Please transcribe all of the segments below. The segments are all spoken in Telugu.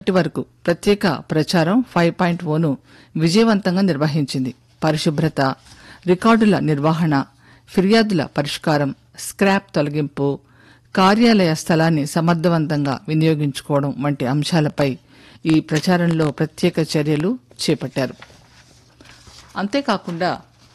ఇప్పటి వరకు ప్రత్యేక ప్రచారం ఫైవ్ పాయింట్ ఓను విజయవంతంగా నిర్వహించింది పరిశుభ్రత రికార్డుల నిర్వహణ ఫిర్యాదుల పరిష్కారం స్క్రాప్ తొలగింపు కార్యాలయ స్థలాన్ని సమర్థవంతంగా వినియోగించుకోవడం వంటి అంశాలపై ఈ ప్రచారంలో ప్రత్యేక చర్యలు చేపట్టారు అంతేకాకుండా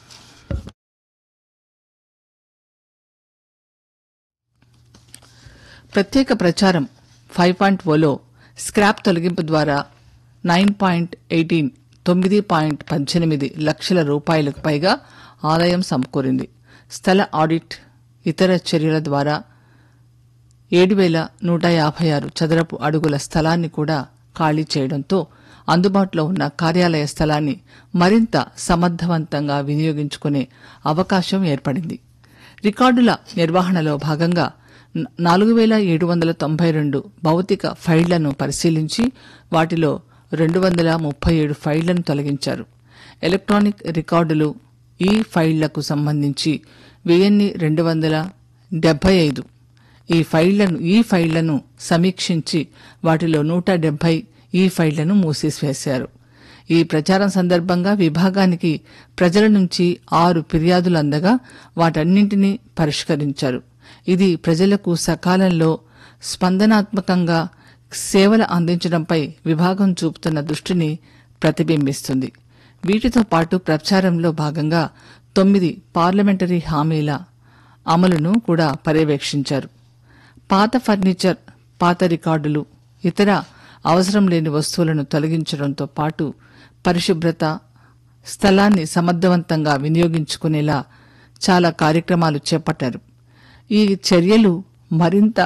ప్రత్యేక ప్రచారం ఫైవ్ పాయింట్ ఓలో స్క్రాప్ తొలగింపు ద్వారా నైన్ పాయింట్ ఎయిటీన్ తొమ్మిది పాయింట్ పద్దెనిమిది లక్షల రూపాయలకు పైగా ఆదాయం సమకూరింది స్థల ఆడిట్ ఇతర చర్యల ద్వారా ఏడు వేల నూట యాభై ఆరు చదరపు అడుగుల స్థలాన్ని కూడా ఖాళీ చేయడంతో అందుబాటులో ఉన్న కార్యాలయ స్థలాన్ని మరింత సమర్థవంతంగా వినియోగించుకునే అవకాశం ఏర్పడింది రికార్డుల నిర్వహణలో భాగంగా న- నాలుగు వేల ఏడు వందల తొంభై రెండు భౌతిక ఫైళ్లను పరిశీలించి వాటిలో రెండు వందల ముప్పై ఏడు ఫైళ్లను తొలగించారు ఎలక్ట్రానిక్ రికార్డులు ఈ ఫైళ్లకు సంబంధించి వెయ్యిన్ని రెండు వందల డెబ్బై ఐదు ఈ ఫైళ్లను ఈ ఫైళ్లను సమీక్షించి వాటిలో నూట డెబ్బై ఈ ఫైళ్లను మూసివేశారు ఈ ప్రచారం సందర్భంగా విభాగానికి ప్రజల నుంచి ఆరు ఫిర్యాదులు అందగా వాటన్నింటినీ పరిష్కరించారు ఇది ప్రజలకు సకాలంలో స్పందనాత్మకంగా సేవలు అందించడంపై విభాగం చూపుతున్న దృష్టిని ప్రతిబింబిస్తుంది వీటితో పాటు ప్రచారంలో భాగంగా తొమ్మిది పార్లమెంటరీ హామీల అమలును కూడా పర్యవేక్షించారు పాత ఫర్నిచర్ పాత రికార్డులు ఇతర అవసరం లేని వస్తువులను తొలగించడంతో పాటు పరిశుభ్రత స్థలాన్ని సమర్థవంతంగా వినియోగించుకునేలా చాలా కార్యక్రమాలు చేపట్టారు ఈ చర్యలు మరింత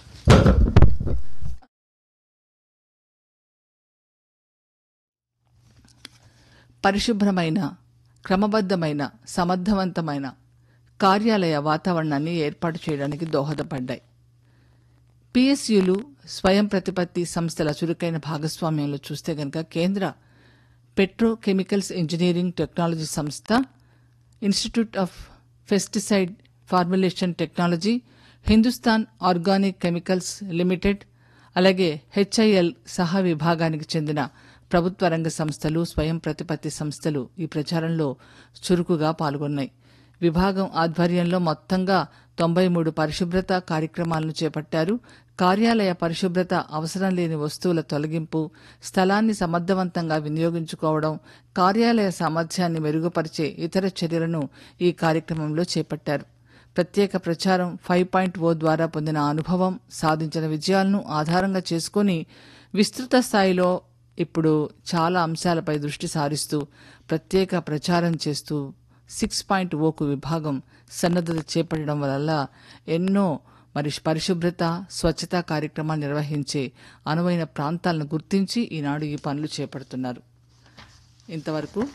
పరిశుభ్రమైన క్రమబద్ధమైన సమర్థవంతమైన కార్యాలయ వాతావరణాన్ని ఏర్పాటు చేయడానికి దోహదపడ్డాయి పిఎస్యులు స్వయం ప్రతిపత్తి సంస్థల చురుకైన భాగస్వామ్యంలో చూస్తే గనక కేంద్ర పెట్రోకెమికల్స్ ఇంజనీరింగ్ టెక్నాలజీ సంస్థ institute of pesticide formulation technology Hindustan organic chemicals limited అలాగే హెచ్ఐఎల్ సహా విభాగానికి చెందిన ప్రభుత్వ రంగ సంస్థలు స్వయం ప్రతిపత్తి సంస్థలు ఈ ప్రచారంలో చురుకుగా పాల్గొన్నాయి విభాగం ఆధ్వర్యంలో మొత్తంగా తొంభై మూడు పరిశుభ్రత కార్యక్రమాలను చేపట్టారు కార్యాలయ పరిశుభ్రత అవసరం లేని వస్తువుల తొలగింపు స్థలాన్ని సమర్థవంతంగా వినియోగించుకోవడం కార్యాలయ సామర్థ్యాన్ని మెరుగుపరిచే ఇతర చర్యలను ఈ కార్యక్రమంలో చేపట్టారు ప్రత్యేక ప్రచారం ఫైవ్ పాయింట్ ఓ ద్వారా పొందిన అనుభవం సాధించిన విజయాలను ఆధారంగా చేసుకుని విస్తృత స్థాయిలో ఇప్పుడు చాలా అంశాలపై దృష్టి సారిస్తూ ప్రత్యేక ప్రచారం చేస్తూ సిక్స్ పాయింట్ ఓకు విభాగం సన్నద్ధత చేపట్టడం వల్ల ఎన్నో మరి పరిశుభ్రత స్వచ్ఛతా కార్యక్రమాలు నిర్వహించే అనువైన ప్రాంతాలను గుర్తించి ఈనాడు ఈ పనులు చేపడుతున్నారు ఇంతవరకు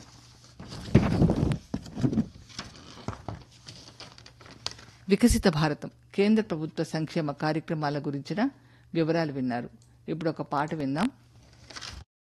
వికసిత భారతం కేంద్ర ప్రభుత్వ సంక్షేమ కార్యక్రమాల గురించిన వివరాలు విన్నారు ఇప్పుడు ఒక పాట విందాం